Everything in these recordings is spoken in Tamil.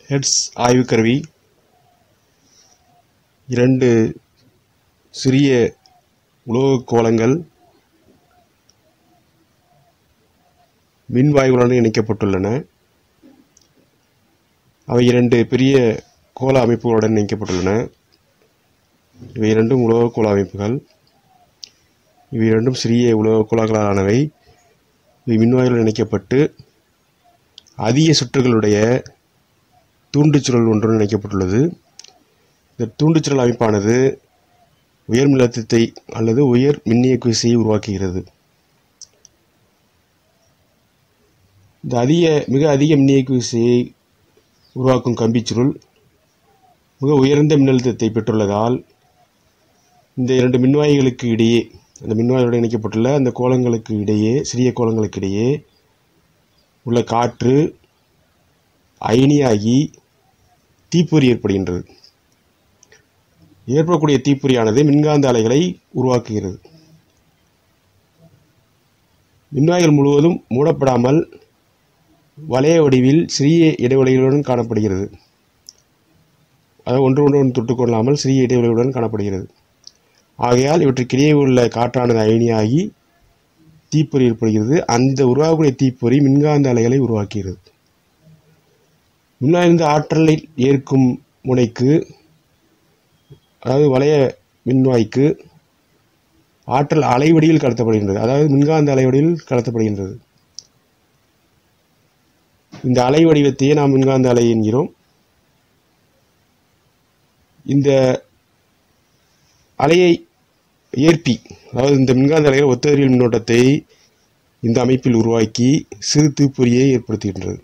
ஹெட்ஸ் ஆய்வுக்கருவி இரண்டு சிறிய உலோகக் கோளங்கள் மின்வாயுகளுடன் இணைக்கப்பட்டுள்ளன அவை இரண்டு பெரிய கோள அமைப்புகளுடன் இணைக்கப்பட்டுள்ளன இவை இரண்டும் உலோக கோள அமைப்புகள் இவை இரண்டும் சிறிய உலோக கோளங்களானவை இவை மின்வாயுடன் இணைக்கப்பட்டு அதிக சுற்றுகளுடைய தூண்டுச்சுழல் ஒன்றுடன் இணைக்கப்பட்டுள்ளது இந்த தூண்டுச்சுழல் அமைப்பானது உயர் மின்னழுத்தத்தை அல்லது உயர் மின்னியக்கு விசையை உருவாக்குகிறது இந்த அதிக மிக அதிக மின்னியக்கு விசையை உருவாக்கும் கம்பிச்சுருள் மிக உயர்ந்த மின்னழுத்தத்தை பெற்றுள்ளதால் இந்த இரண்டு மின்வாய்களுக்கு இடையே அந்த மின்வாயுடன் இணைக்கப்பட்டுள்ள அந்த கோலங்களுக்கு இடையே சிறிய கோலங்களுக்கு இடையே உள்ள காற்று அயனியாகி தீப்பொறி ஏற்படுகின்றது ஏற்படக்கூடிய தீப்பொறியானது மின்காந்த அலைகளை உருவாக்குகிறது மின்வாய்கள் முழுவதும் மூடப்படாமல் வளைய வடிவில் சிறிய இடைவெளிகளுடன் காணப்படுகிறது அதாவது ஒன்று ஒன்று ஒன்று தொட்டுக்கொள்ளாமல் சிறிய இடைவெளிகளுடன் காணப்படுகிறது ஆகையால் இவற்றுக்கிடையே உள்ள காற்றானது அயனியாகி தீப்பொறி ஏற்படுகிறது அந்த உருவாகக்கூடிய தீப்பொறி மின்காந்த அலைகளை உருவாக்குகிறது முன்னாயிருந்து ஆற்றலை ஏற்கும் முனைக்கு அதாவது வளைய மின்வாய்க்கு ஆற்றல் அலைவடியில் கடத்தப்படுகின்றது அதாவது மின்காந்த அலைவடியில் கடத்தப்படுகின்றது இந்த அலை வடிவத்தையே நாம் மின்காந்த அலை என்கிறோம் இந்த அலையை ஏற்பி அதாவது இந்த மின்காந்த அலைகள் ஒத்தறியல் மின்னோட்டத்தை இந்த அமைப்பில் உருவாக்கி சிறு தீப்பொறியை ஏற்படுத்துகின்றது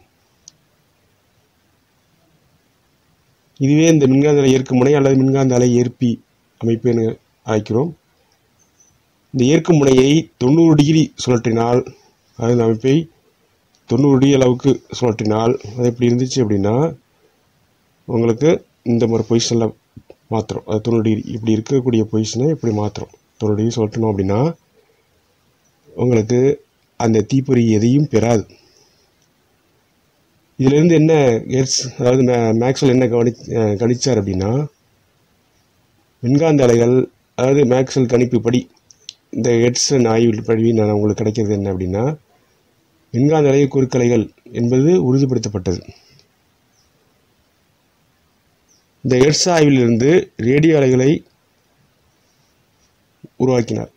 இதுவே இந்த மின்காந்த அலை ஏற்கும் முனை அல்லது மின்காந்த அலை ஏற்பி அமைப்பு என அழைக்கிறோம் இந்த ஏற்கும் முனையை தொண்ணூறு டிகிரி சுழற்றினால் அதாவது இந்த அமைப்பை தொண்ணூறு டிகிரி அளவுக்கு சுழற்றினால் அது எப்படி இருந்துச்சு அப்படின்னா உங்களுக்கு இந்த மாதிரி பொசிஷனில் மாற்றுறோம் அது தொண்ணூறு டிகிரி இப்படி இருக்கக்கூடிய பொசிஷனை இப்படி மாற்றுறோம் தொண்ணூறு டிகிரி சுழற்றணும் அப்படின்னா உங்களுக்கு அந்த தீப்பொறி எதையும் பெறாது இதிலிருந்து என்ன கெட்ஸ் அதாவது மேக்ஸ்வெல் என்ன கவனி கணிச்சார் அப்படின்னா மின்காந்த அலைகள் அதாவது மேக்ஸ்வெல் கணிப்பு படி இந்த ஹெட்ஸன் ஆய்வு படி நான் உங்களுக்கு கிடைக்கிறது என்ன அப்படின்னா மின்காந்த அலை குறுக்கலைகள் என்பது உறுதிப்படுத்தப்பட்டது இந்த ஹெட்ஸ் ஆய்விலிருந்து ரேடியோ அலைகளை உருவாக்கினார்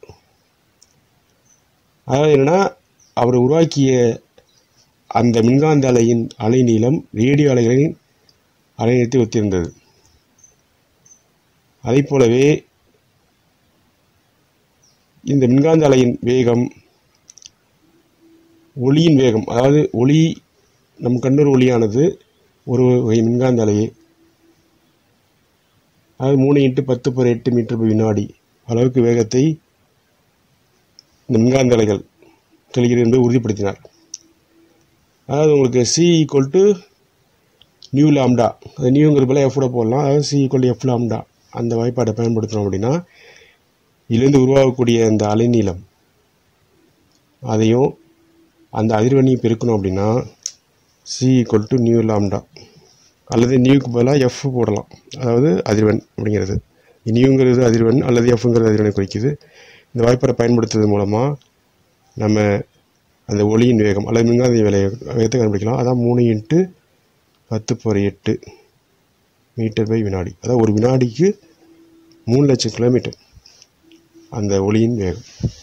அதாவது என்னன்னா அவர் உருவாக்கிய அந்த மின்காந்த அலையின் அலைநீளம் ரேடியோ அலைகளின் அலைநீளத்தை ஒத்திருந்தது அதை போலவே இந்த மின்காந்த அலையின் வேகம் ஒளியின் வேகம் அதாவது ஒளி நம் கண்ணூர் ஒளியானது ஒரு வகை மின்காந்த அலையே அதாவது மூணு இன்ட்டு பத்து பர் எட்டு மீட்டர் per வினாடி அளவுக்கு வேகத்தை இந்த மின்காந்த அலைகள் செல்கிறது என்பதை உறுதிப்படுத்தினார் அதாவது உங்களுக்கு C equal to nu lambda அது நியூங்கிற போல எஃப் கூட போடலாம் அதாவது C equal to F lambda அந்த வாய்ப்பாட்டை பயன்படுத்துகிறோம் அப்படின்னா இதிலிருந்து உருவாகக்கூடிய அந்த அலைநீளம் அதையும் அந்த அதிர்வெண்ணையும் பெருக்கணும் அப்படின்னா C equal to nu lambda அல்லது நியூக்கு பதிலாக எஃப் போடலாம் அதாவது அதிர்வெண் அப்படிங்கிறது நியூங்கிறது அதிர்வெண் அல்லது எஃப்ங்கிறது அதிர்வெண்ணை குறிக்குது இந்த வாய்ப்பாடை பயன்படுத்துறது மூலமாக நம்ம அந்த ஒளியின் வேகம் அல்லது மின்காந்த வேலை வேகத்தை கண்டுபிடிக்கலாம் அதான் மூணு இன்ட்டு பத்து பர் எட்டு மீட்டர் பை வினாடி அதாவது ஒரு வினாடிக்கு மூணு லட்சம் கிலோமீட்டர் அந்த ஒளியின் வேகம்